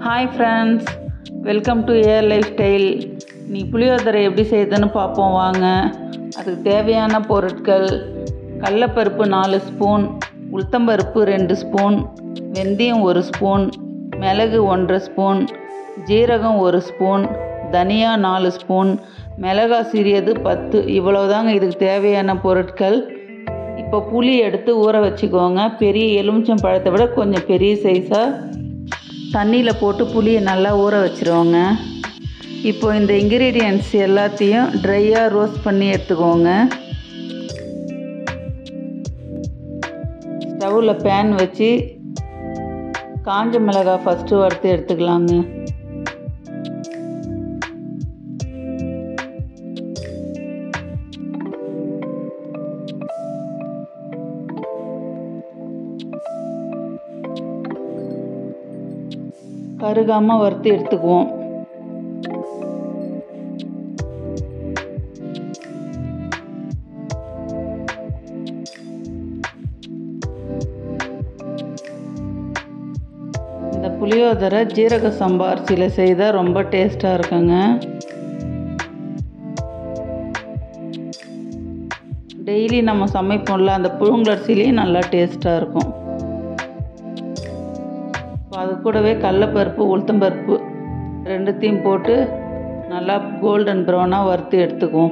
hi friends welcome to air lifestyle நீ புளியோதரை எப்படி செய்யுதுன்னு பார்ப்போம் வாங்க அதுக்கு தேவையான பொருட்கள் கடலப்பருப்பு நாலு ஸ்பூன் உளுத்தம்பருப்பு ரெண்டு ஸ்பூன் வெந்தயம் ஒரு ஸ்பூன் மிளகு ஒன்றரை ஸ்பூன் ஜீரகம் ஒரு ஸ்பூன் தனியா நாலு ஸ்பூன் மிளகா சிறியது பத்து இவ்வளவுதாங்க இதுக்கு தேவையான பொருட்கள் இப்போ புளி எடுத்து ஊற வச்சுக்கோங்க பெரிய எலுமிச்சம் பழத்தை விட கொஞ்சம் பெரிய சைஸாக தண்ணியில் போட்டு புளியை நல்லா ஊற வச்சுருவோங்க இப்போ இந்த இன்க்ரீடியன்ட்ஸ் எல்லாத்தையும் ட்ரையாக ரோஸ்ட் பண்ணி எடுத்துக்கோங்க ஸ்டவ்வில் பேன் வச்சு காஞ்ச மிளகாய் ஃபஸ்ட்டு வறுத்து எடுத்துக்கலாங்க கருகாமல் வறுத்து எடுத்துக்குவோம் இந்த புளியோதரை ஜீரக சம்பா அரிசியில் செய்தால் ரொம்ப டேஸ்ட்டாக இருக்குங்க டெய்லி நம்ம சமைப்போம்ல அந்த புழுங்கலரிசிலையும் நல்லா டேஸ்ட்டாக இருக்கும் இப்போ அது கூடவே கடலப்பருப்பு உளுத்தம்பருப்பு ரெண்டுத்தையும் போட்டு நல்லா கோல்டன் ப்ரௌனாக வறுத்து எடுத்துக்குவோம்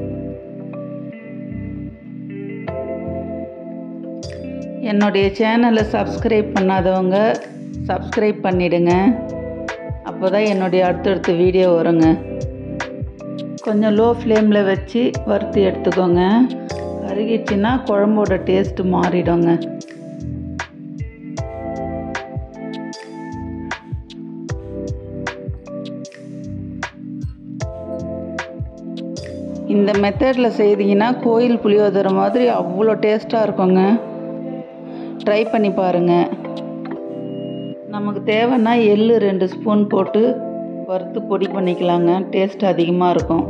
என்னுடைய சேனலை சப்ஸ்கிரைப் பண்ணாதவங்க சப்ஸ்கிரைப் பண்ணிடுங்க அப்போ தான் என்னுடைய அடுத்தடுத்த வீடியோ வருங்க கொஞ்சம் லோ ஃப்ளேமில் வச்சு வறுத்து எடுத்துக்கோங்க கருகிடுச்சின்னா குழம்போட டேஸ்ட்டு மாறிடுங்க இந்த மெத்தடில் செய்தீங்கன்னா கோயில் புளியோதரை மாதிரி அவ்வளோ டேஸ்ட்டாக இருக்குங்க ட்ரை பண்ணி பாருங்கள் நமக்கு தேவைன்னா எள்ளு ரெண்டு ஸ்பூன் போட்டு வறுத்து பொடி பண்ணிக்கலாங்க டேஸ்ட் அதிகமாக இருக்கும்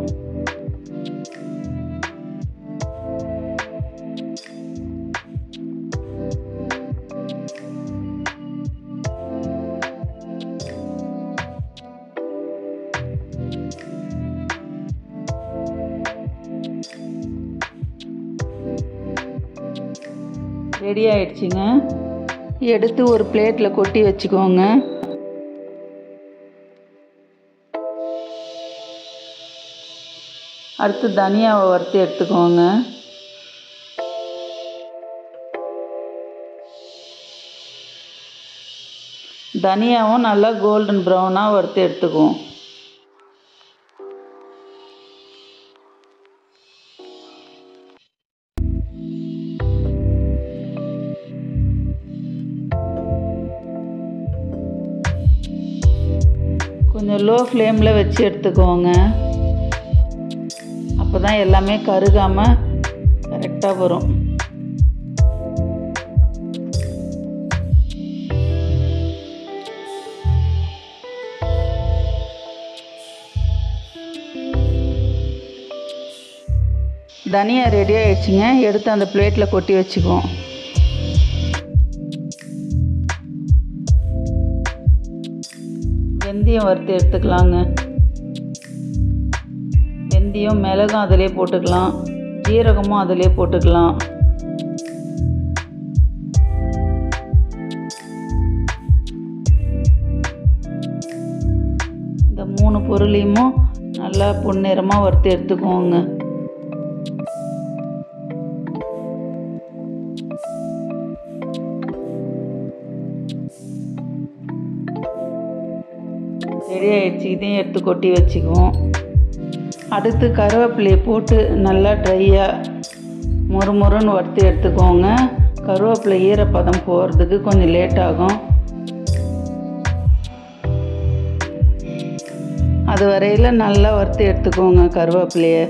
ரெடி ஆயிடுச்சுங்க எடுத்து ஒரு பிளேட்டில் கொட்டி வச்சுக்கோங்க அடுத்து தனியாவை வறுத்து எடுத்துக்கோங்க தனியாவும் நல்லா கோல்டன் ப்ரௌனாக வறுத்து எடுத்துக்குவோம் கொஞ்சம் லோ ஃப்ளேமில் வச்சு எடுத்துக்கோங்க அப்போ தான் எல்லாமே கருகாமல் கரெக்டாக வரும் தனியா ரெடி ஆயிடுச்சுங்க எடுத்து அந்த பிளேட்டில் கொட்டி வச்சுக்குவோம் வெந்தயம் வறுத்து எடுத்துக்கலாங்க வெந்தயம் மிளகும் அதிலே போட்டுக்கலாம் ஜீரகமும் அதிலே போட்டுக்கலாம் இந்த மூணு பொருளையும் நல்லா பொன்னிறமாக வறுத்து எடுத்துக்கோங்க ரெடி ஆயிடுச்சு இதையும் எடுத்து கொட்டி வச்சுக்குவோம் அடுத்து கருவேப்பிலையை போட்டு நல்லா ட்ரையாக முறுமுறுன்னு வறுத்து எடுத்துக்கோங்க கருவேப்பிலை ஈரப்பதம் போகிறதுக்கு கொஞ்சம் லேட் ஆகும் அது வரையில் நல்லா வறுத்து எடுத்துக்கோங்க கருவேப்பிலையை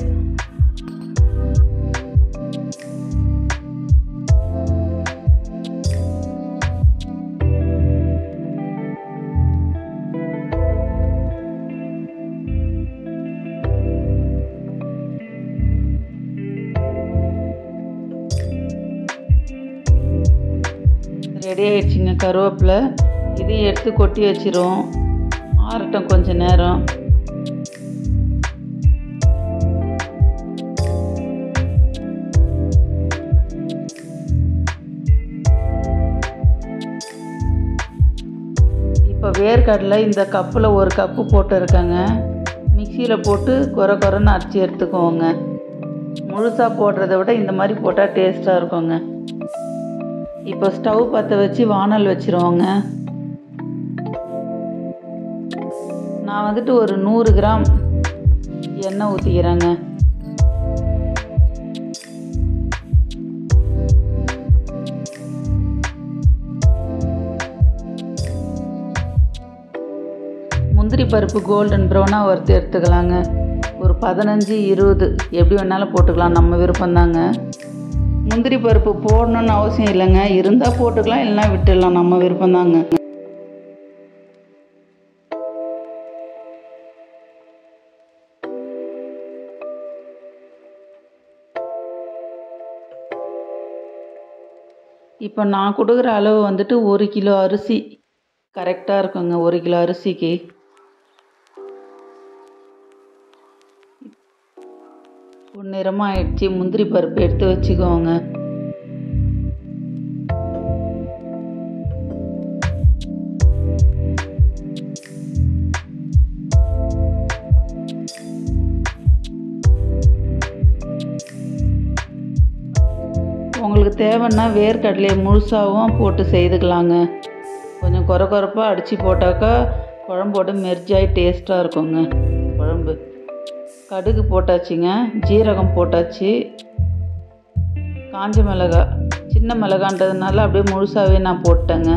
ரெடி ஆயிடுச்சுங்க கருவேப்பிலை இதையும் எடுத்து கொட்டி வச்சிரும் ஆறட்டும் கொஞ்ச நேரம் இப்போ வேர்க்கடலை இந்த கப்பில் ஒரு கப்பு போட்டு இருக்கேங்க மிக்சியில் போட்டு குறை குறைன்னு அரைச்சி எடுத்துக்கோங்க முழுசாக போடுறத விட இந்த மாதிரி போட்டால் டேஸ்ட்டாக இருக்குங்க இப்போ ஸ்டவ் பற்ற வச்சு வானல் வச்சுருவோங்க நான் வந்துட்டு ஒரு நூறு கிராம் எண்ணெய் ஊற்றிக்கிறேங்க முந்திரி பருப்பு கோல்டன் ப்ரௌனாக வறுத்து எடுத்துக்கலாங்க ஒரு பதினஞ்சு இருபது எப்படி வேணாலும் போட்டுக்கலாம் நம்ம விருப்பம்தாங்க முந்திரி பருப்பு போடணுன்னு அவசியம் இல்லைங்க இருந்தால் போட்டுக்கலாம் இல்லைனா விட்டுடலாம் நம்ம விருப்பம்தாங்க இப்போ நான் கொடுக்குற அளவு வந்துட்டு ஒரு கிலோ அரிசி கரெக்டாக இருக்குங்க ஒரு கிலோ அரிசிக்கு பொன்னிறமாக ஆயிடுச்சு முந்திரி பருப்பு எடுத்து வச்சுக்கோங்க உங்களுக்கு தேவைன்னா வேர்க்கடலையை முழுசாகவும் போட்டு செய்துக்கலாங்க கொஞ்சம் குறை குறைப்பாக அடித்து போட்டாக்கா குழம்போட மெர்ஜாய் டேஸ்ட்டாக இருக்குங்க குழம்பு கடுகு போட்டாச்சுங்க ஜீரகம் போட்டாச்சு காஞ்ச மிளகா சின்ன மிளகான்றதுனால அப்படியே முழுசாகவே நான் போட்டேங்க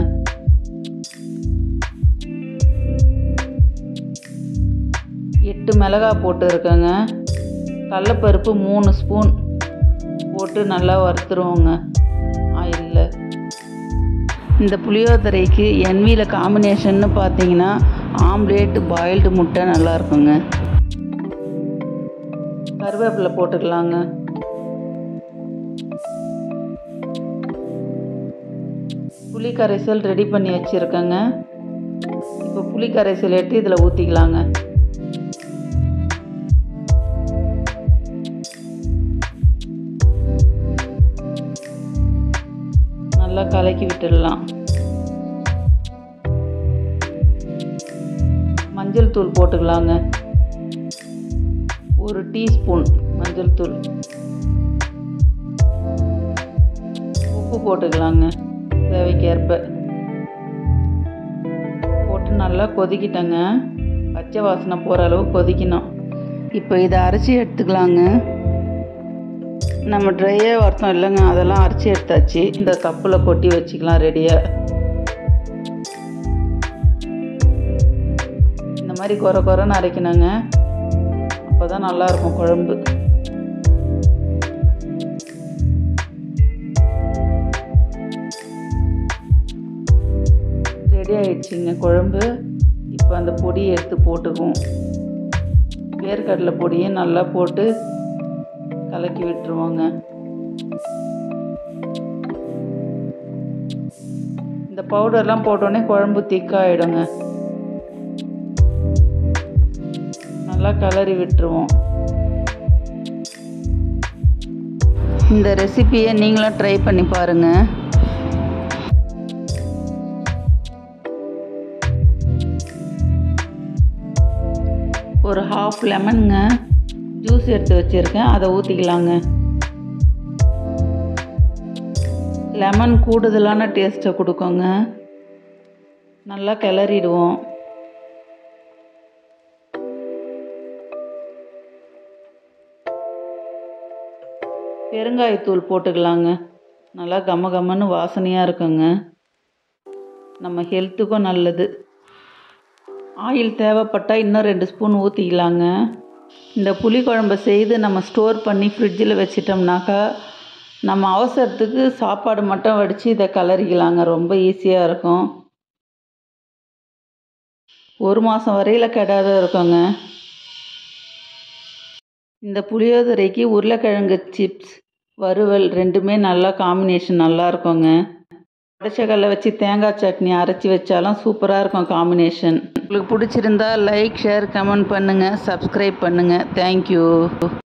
எட்டு மிளகா போட்டு இருக்கேங்க கடலப்பருப்பு மூணு ஸ்பூன் போட்டு நல்லா வறுத்துருவோங்க ஆயிலில் இந்த புளியோதரைக்கு என்வியில் காம்பினேஷன்னு பார்த்தீங்கன்னா ஆம்லேட் பாயில்டு முட்டை நல்லா இருக்குங்க கருவேப்பிலை போட்டுக்கலாங்க புளி கரைசல் ரெடி பண்ணி வச்சுருக்கேங்க இப்போ புளி கரைசல் எடுத்து இதில் ஊற்றிக்கலாங்க நல்லா கலக்கி விட்டுடலாம் மஞ்சள் தூள் போட்டுக்கலாங்க ஒரு டீஸ்பூன் மஞ்சள் தூள் உப்பு போட்டுக்கலாங்க தேவைக்கேற்ப போட்டு நல்லா கொதிக்கிட்டங்க பச்சை வாசனை போகிற அளவு கொதிக்கணும் இப்போ இதை அரைச்சி எடுத்துக்கலாங்க நம்ம ட்ரையாக வறுத்தோம் இல்லைங்க அதெல்லாம் அரைச்சி எடுத்தாச்சு இந்த கப்பில் கொட்டி வச்சுக்கலாம் ரெடியாக இந்த மாதிரி குறை குறைன்னு அரைக்கணுங்க அப்போ தான் நல்லாயிருக்கும் குழம்பு ரெடி ஆயிடுச்சுங்க குழம்பு இப்போ அந்த பொடியை எடுத்து போட்டுக்குவோம் வேர்க்கடலை பொடியை நல்லா போட்டு கலக்கி விட்டுருவோங்க இந்த பவுடர்லாம் போட்டோடனே குழம்பு திக்காயிடுங்க நல்லா கலரி விட்டுருவோம் இந்த ரெசிபியை நீங்களும் ட்ரை பண்ணி பாருங்கள் ஒரு ஹாஃப் லெமனுங்க ஜூஸ் எடுத்து வச்சுருக்கேன் அதை ஊற்றிக்கலாங்க லெமன் கூடுதலான டேஸ்ட்டை கொடுக்குங்க நல்லா கிளறிடுவோம் பெருங்காயத்தூள் போட்டுக்கலாங்க நல்லா கம கமன்னு வாசனையாக இருக்குங்க நம்ம ஹெல்த்துக்கும் நல்லது ஆயில் தேவைப்பட்டால் இன்னும் ரெண்டு ஸ்பூன் ஊற்றிக்கலாங்க இந்த புளி குழம்ப செய்து நம்ம ஸ்டோர் பண்ணி ஃப்ரிட்ஜில் வச்சிட்டோம்னாக்கா நம்ம அவசரத்துக்கு சாப்பாடு மட்டும் வடித்து இதை கலரிக்கலாங்க ரொம்ப ஈஸியாக இருக்கும் ஒரு மாதம் வரையில் கெடாத இருக்குங்க இந்த புளியோதரைக்கு உருளைக்கிழங்கு சிப்ஸ் வறுவல் ரெண்டுமே நல்லா காம்பினேஷன் நல்லா இருக்குங்க உடச்சக்கல்ல வச்சு தேங்காய் சட்னி அரைச்சி வச்சாலும் சூப்பராக இருக்கும் காம்பினேஷன் உங்களுக்கு பிடிச்சிருந்தா லைக் ஷேர் கமெண்ட் பண்ணுங்கள் சப்ஸ்கிரைப் பண்ணுங்கள் தேங்க்யூ